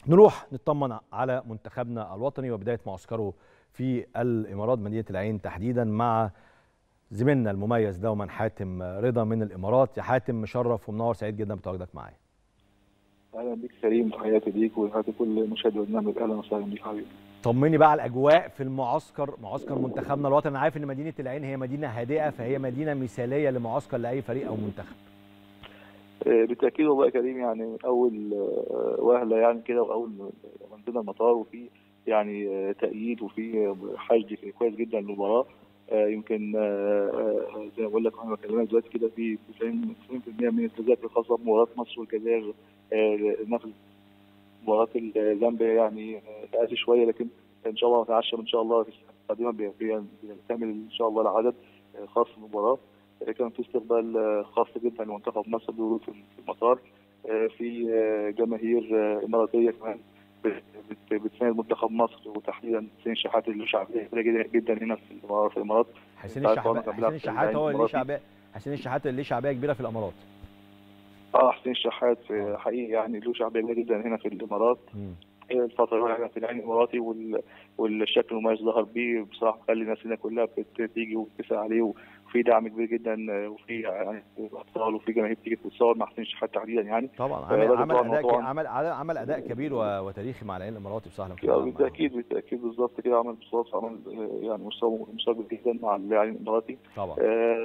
نروح نطمن على منتخبنا الوطني وبدايه معسكره في الامارات مدينه العين تحديدا مع زميلنا المميز دوما حاتم رضا من الامارات يا حاتم مشرف ومنور سعيد جدا بتواجدك معايا اهلا بيك كريم تحياتي ليك وتحياتي كل مشاهد برنامج اهلا وسهلا بيك حبيبي طمني بقى على الاجواء في المعسكر معسكر منتخبنا الوطني انا عارف ان مدينه العين هي مدينه هادئه فهي مدينه مثاليه لمعسكر لاي فريق او منتخب بالتاكيد والله يا كريم يعني اول وهله يعني كده واول ما نزلنا المطار وفي يعني تأييد وفي حشد كويس جدا للمباراه يمكن زي ما بقول لك انا بكلمك دلوقتي كده في 90% من التذاكر الخاصه بمباراه مصر والجزائر نفس مباراه زامبيا يعني تقاسي شويه لكن ان شاء الله نتعشم ان شاء الله في القادمه بيكتمل ان شاء الله العدد خاص بالمباراه كان في استقبال خاص جدا لمنتخب مصر بورود في المطار في جماهير اماراتيه كمان بتساند منتخب مصر وتحديدا حسين شحات اللي شعبيه كبيره جدا هنا في الامارات حسين الشحات حسين الشحات هو اللي شعبيه حسين الشحات اللي شعبيه كبيره في الامارات اه حسين الشحات حقيقي يعني له شعبيه كبيره جدا هنا في الامارات الفتره اللي في العين الاماراتي والشكل المميز ظهر بيه بصراحه خلي الناس هنا كلها بتيجي وتسال عليه وفي دعم كبير جدا وفي يعني اطفال وفي جماهير بتيجي تتصور مع حسين الشحات تحديدا يعني طبعا عمل عمل اداء عمل عمل اداء كبير وتاريخي مع العين الاماراتي بصراحه بالتاكيد بالتاكيد بالظبط كده عمل بصوت عمل يعني مستوى مستوى جدا مع العين الاماراتي طبعا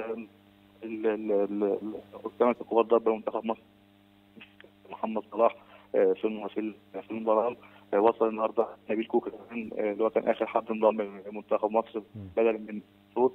قدامك كبار ضربه منتخب مصر محمد صلاح في في المباراه وصل النهارده نبيل كوكا كمان اللي هو كان اخر حد انضم لمنتخب مصر بدلا من صوت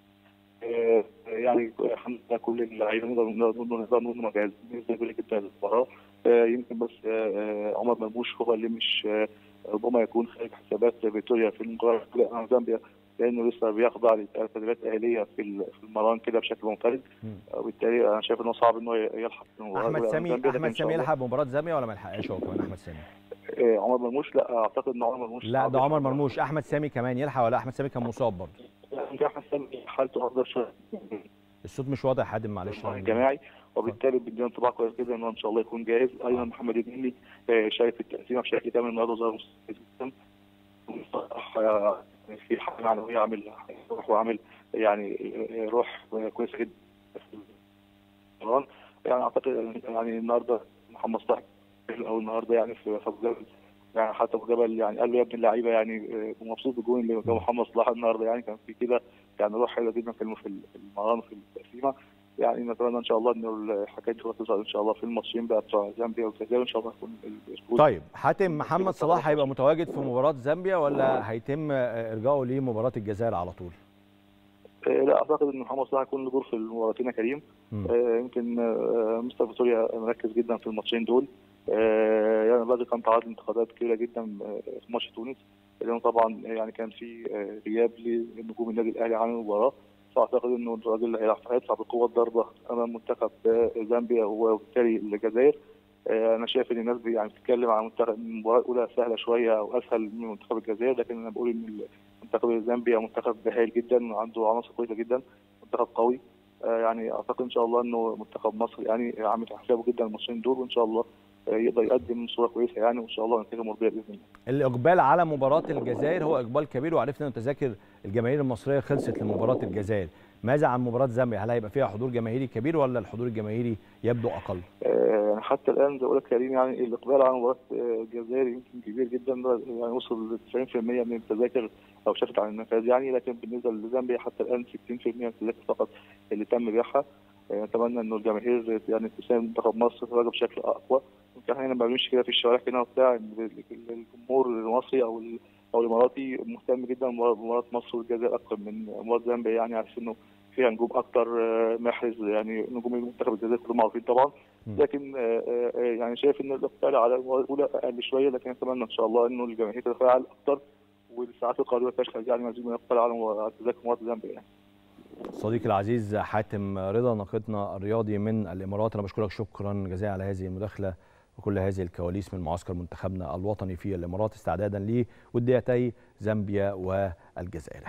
يعني الحمد لله كل اللعيبه نقدر نقدر نقول مجهزين بنسبه جدا للمباراه يمكن بس عمر مرموش هو اللي مش ربما يكون خارج حسابات فيكتوريا في المباراه امام زامبيا لانه لسه بيخضع لتدريبات اهليه في المران كده بشكل منفرد وبالتالي انا شايف انه صعب انه يلحق احمد سامي احمد سامي يلحق مباراه زامبيا ولا ما يلحقهاش هو كمان احمد سامي؟ عمر مرموش لا اعتقد ان عمر مرموش لا ده عمر مرموش احمد سامي كمان يلحق ولا احمد سامي كان مصاب برضه؟ لا احمد سامي حالته افضل شويه الصوت مش واضح حد معلش جماعي وبالتالي بيدينا انطباع كويس جدا انه ان شاء الله يكون جاهز ايضا محمد النيلي شايف التقسيمه بشكل كامل النهارده ظهر جدا في حاجه معنويه عامل روح وعامل يعني روح كويسه جدا يعني اعتقد يعني النهارده محمد صلاح او النهارده يعني في ابو جبل يعني حتى ابو جبل يعني قال له يا ابن اللعيبه يعني مبسوط بالجون اللي جاب محمد صلاح النهارده يعني كان في كده يعني روح حلوه جدا في المران وفي التقسيمه يعني نتمنى ان شاء الله ان الحكايه دي تظهر ان شاء الله في الماتشين بقى بتوع زامبيا والجزائر ان شاء الله يكون طيب حاتم محمد صلاح هيبقى متواجد في مباراه زامبيا ولا هيتم ارجاعه لمباراه الجزائر على طول؟ لا اعتقد ان محمد صلاح هيكون له دور في المباراتين يا كريم آه يمكن آه مستر فيتوريا مركز جدا في الماتشين دول آه يعني بدري كان تعرض لانتقادات كبيره جدا في ماتش تونس لانه طبعا يعني كان في غياب لنجوم النادي الاهلي عن المباراه فاعتقد انه الراجل هيدفع بقوه الضربه امام منتخب زامبيا وبالتالي الجزائر انا شايف ان الناس يعني بتتكلم عن منتخب المباراه الاولى سهله شويه او اسهل من منتخب الجزائر لكن انا بقول ان منتخب زامبيا منتخب هايل جدا وعنده عناصر كويسه جدا منتخب قوي يعني اعتقد ان شاء الله انه منتخب مصر يعني عامل حسابه جدا الماتشين دول وان شاء الله يقدر يقدم صوره كويسه يعني وان شاء الله نتيجه مرضيه باذن الله. الاقبال على مباراه الجزائر هو اقبال كبير وعرفنا ان تذاكر الجماهير المصريه خلصت لمباراه الجزائر. ماذا عن مباراه زامبيا؟ هل هيبقى فيها حضور جماهيري كبير ولا الحضور الجماهيري يبدو اقل؟ آه حتى الان زي ما كريم يعني الاقبال على مباراه الجزائر يمكن كبير جدا يعني وصل ل 90% من التذاكر او شافت عن النفاذ يعني لكن بالنسبه لزامبيا حتى الان 60% من التذاكر فقط اللي تم بيعها نتمنى انه الجماهير يعني تساهم منتخب مصر تواجه بشكل اقوى يمكن احنا ما بنمشي كده في الشوارع كده وبتاع الجمهور المصري او او الاماراتي مهتم جدا بمباراه مصر والجزائر اكثر من مباراه زامبيا يعني على انه فيها نجوم اكتر محرز يعني نجوم المنتخب الجزائري كلهم معروفين طبعا لكن يعني شايف ان الاقبال على المباراه الاولى اقل شويه لكن اتمنى ان شاء الله انه الجماهير تتفاعل اكثر والساعات القادمه تشهد يعني مزيد من الاقبال على تذاكر مباراه زامبيا يعني. صديقي العزيز حاتم رضا ناقدنا الرياضي من الامارات انا بشكرك شكرا جزيلا على هذه المداخله وكل هذه الكواليس من معسكر منتخبنا الوطني في الامارات استعدادا لوديتي زامبيا والجزائر